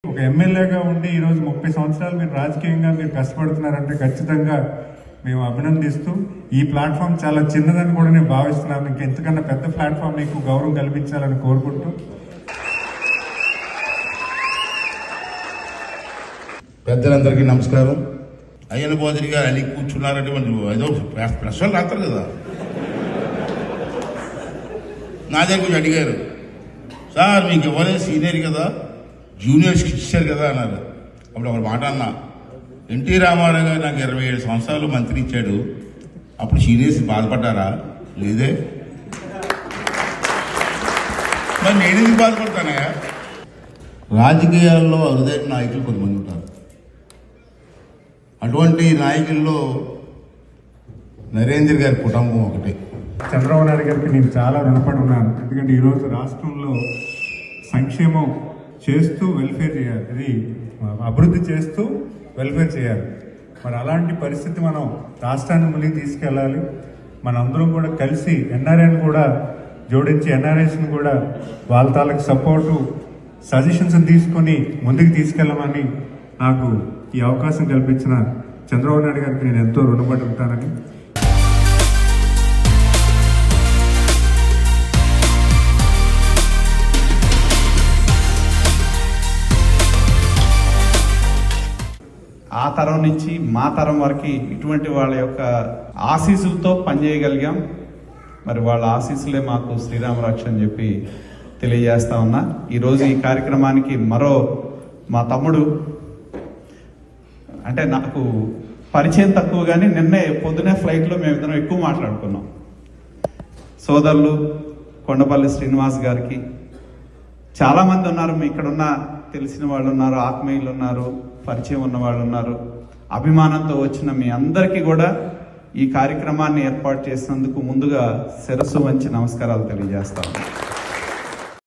ఒక ఎమ్మెల్యేగా ఉండి ఈరోజు ముప్పై సంవత్సరాలు మీరు రాజకీయంగా మీరు కష్టపడుతున్నారంటే ఖచ్చితంగా మేము అభినందిస్తూ ఈ ప్లాట్ఫామ్ చాలా చిన్నదని కూడా నేను భావిస్తున్నాను ఇంకా ఎంతకన్నా పెద్ద ప్లాట్ఫామ్ మీకు గౌరవం కల్పించాలని కోరుకుంటూ పెద్దలందరికీ నమస్కారం అయ్యన బోధరి గారు అలి కూర్చున్నారంటే మనం ఏదో ప్రెస్ ప్రెస్ వాళ్ళు రాస్తారు కదా నా దగ్గర కొంచెం అడిగారు సార్ మీకు ఇవ్వలేదు సీనియర్ కదా జూనియర్స్కి ఇచ్చారు కదా అన్నారు అప్పుడు ఒక మాట అన్నా ఎన్టీ రామారావు గారు నాకు ఇరవై ఏడు సంవత్సరాలు మంత్రి ఇచ్చాడు అప్పుడు సీనియర్స్ బాధపడ్డారా లేదే మరి నేను ఎందుకు బాధపడతానయ్యా రాజకీయాల్లో అరుదైన నాయకులు కొంతమంది ఉంటారు అటువంటి నాయకుల్లో నరేంద్ర గారి కుటుంబం ఒకటి చంద్రబాబు నాయుడు గారికి నేను చాలా రుణపడి ఉన్నాను ఎందుకంటే ఈరోజు రాష్ట్రంలో సంక్షేమం చేస్తూ వెల్ఫేర్ చేయాలి ఇది అభివృద్ధి చేస్తూ వెల్ఫేర్ చేయాలి మరి అలాంటి పరిస్థితి మనం రాష్ట్రాన్ని ముందుకు తీసుకెళ్ళాలి మనందరం కూడా కలిసి ఎన్ఆర్ఐని కూడా జోడించి ఎన్ఆర్ఐస్ని కూడా వాళ్ళ తాలూకు సపోర్టు సజెషన్స్ తీసుకొని ముందుకు తీసుకెళ్ళమని నాకు ఈ అవకాశం కల్పించిన చంద్రబాబు నాయుడు గారికి నేను ఎంతో రుణపడి ఉంటానని ఆ తరం నుంచి మా తరం వరకు ఇటువంటి వాళ్ళ యొక్క ఆశీస్సులతో పనిచేయగలిగాం మరి వాళ్ళ ఆశీస్సులే మాకు శ్రీరామ రక్ష అని చెప్పి తెలియజేస్తా ఉన్నా ఈరోజు ఈ కార్యక్రమానికి మరో మా తమ్ముడు అంటే నాకు పరిచయం తక్కువ కానీ నిన్నే పొద్దునే ఫ్లైట్లో మేమిద్దరం ఎక్కువ మాట్లాడుకున్నాం సోదరులు కొండపల్లి శ్రీనివాస్ గారికి చాలా మంది ఉన్నారు మీ ఇక్కడ ఉన్న తెలిసిన వాళ్ళు ఉన్నారు ఆత్మీయులు ఉన్నారు పరిచయం ఉన్న వాళ్ళు ఉన్నారు అభిమానంతో వచ్చిన మీ అందరికీ కూడా ఈ కార్యక్రమాన్ని ఏర్పాటు చేసినందుకు ముందుగా శిరస్సు వంచి నమస్కారాలు తెలియజేస్తాను